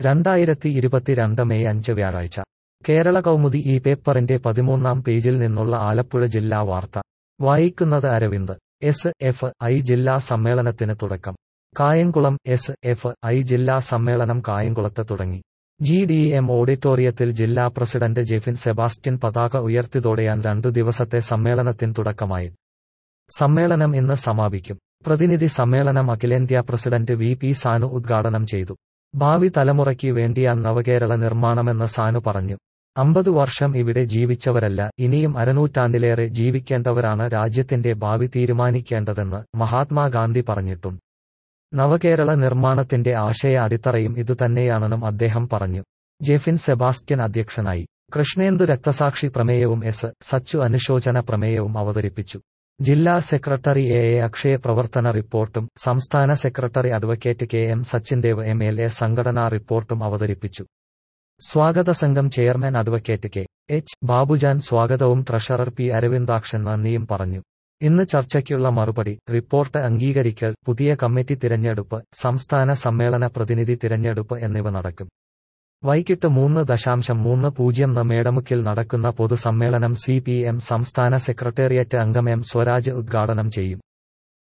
രണ്ടായിരത്തി ഇരുപത്തിരണ്ട് മെയ് അഞ്ച് വ്യാഴാഴ്ച കേരള കൗമുദി ഈ പേപ്പറിന്റെ പതിമൂന്നാം പേജിൽ നിന്നുള്ള ആലപ്പുഴ ജില്ലാ വാർത്ത വായിക്കുന്നത് അരവിന്ദ് എസ് എഫ് ഐ ജില്ലാ സമ്മേളനത്തിന് തുടക്കം കായംകുളം എസ് എഫ് ഐ ജില്ലാ സമ്മേളനം കായംകുളത്ത് തുടങ്ങി ജി ഡി എം ഓഡിറ്റോറിയത്തിൽ ജില്ലാ പ്രസിഡന്റ് ജെഫിൻ സെബാസ്റ്റ്യൻ പതാക ഉയർത്തിയതോടെയാണ് രണ്ടു ദിവസത്തെ സമ്മേളനത്തിന് തുടക്കമായി സമ്മേളനം ഇന്ന് സമാപിക്കും പ്രതിനിധി സമ്മേളനം അഖിലേന്ത്യാ പ്രസിഡന്റ് വി പി സാനു ഉദ്ഘാടനം ചെയ്തു ഭാവി തലമുറയ്ക്ക് വേണ്ടിയാണ് നവകേരള നിർമ്മാണമെന്ന് സാനു പറഞ്ഞു അമ്പത് വർഷം ഇവിടെ ജീവിച്ചവരല്ല ഇനിയും അരനൂറ്റാണ്ടിലേറെ ജീവിക്കേണ്ടവരാണ് രാജ്യത്തിന്റെ ഭാവി തീരുമാനിക്കേണ്ടതെന്ന് മഹാത്മാഗാന്ധി പറഞ്ഞിട്ടുണ്ട് നവകേരള നിർമ്മാണത്തിന്റെ ആശയ അടിത്തറയും ഇതുതന്നെയാണെന്നും അദ്ദേഹം പറഞ്ഞു ജെഫിൻ സെബാസ്റ്റ്യൻ അധ്യക്ഷനായി കൃഷ്ണേന്ദു രക്തസാക്ഷി പ്രമേയവും എസ് സച്ചു അനുശോചന പ്രമേയവും അവതരിപ്പിച്ചു ജില്ലാ സെക്രട്ടറി എ എ അക്ഷയ പ്രവർത്തന റിപ്പോർട്ടും സംസ്ഥാന secretary advocate K M Sachindev M L A സംഘടനാ റിപ്പോർട്ടും അവതരിപ്പിച്ചു സ്വാഗത സംഘം chairman advocate K H Babujan സ്വാഗതവും ട്രഷറർ പി അരവിന്ദാക്ഷൻ നന്ദിയും പറഞ്ഞു ഇന്ന് ചർച്ചയ്ക്കുള്ള മറുപടി റിപ്പോർട്ട് അംഗീകരിക്കൽ പുതിയ കമ്മിറ്റി തിരഞ്ഞെടുപ്പ് സംസ്ഥാന സമ്മേളന പ്രതിനിധി തിരഞ്ഞെടുപ്പ് എന്നിവ നടക്കും വൈകിട്ട് മൂന്ന് ദശാംശം മൂന്ന് പൂജ്യം ന് മേടമുക്കിൽ നടക്കുന്ന പൊതുസമ്മേളനം സി പി എം സംസ്ഥാന സെക്രട്ടേറിയറ്റ് അംഗം എം സ്വരാജ് ഉദ്ഘാടനം ചെയ്യും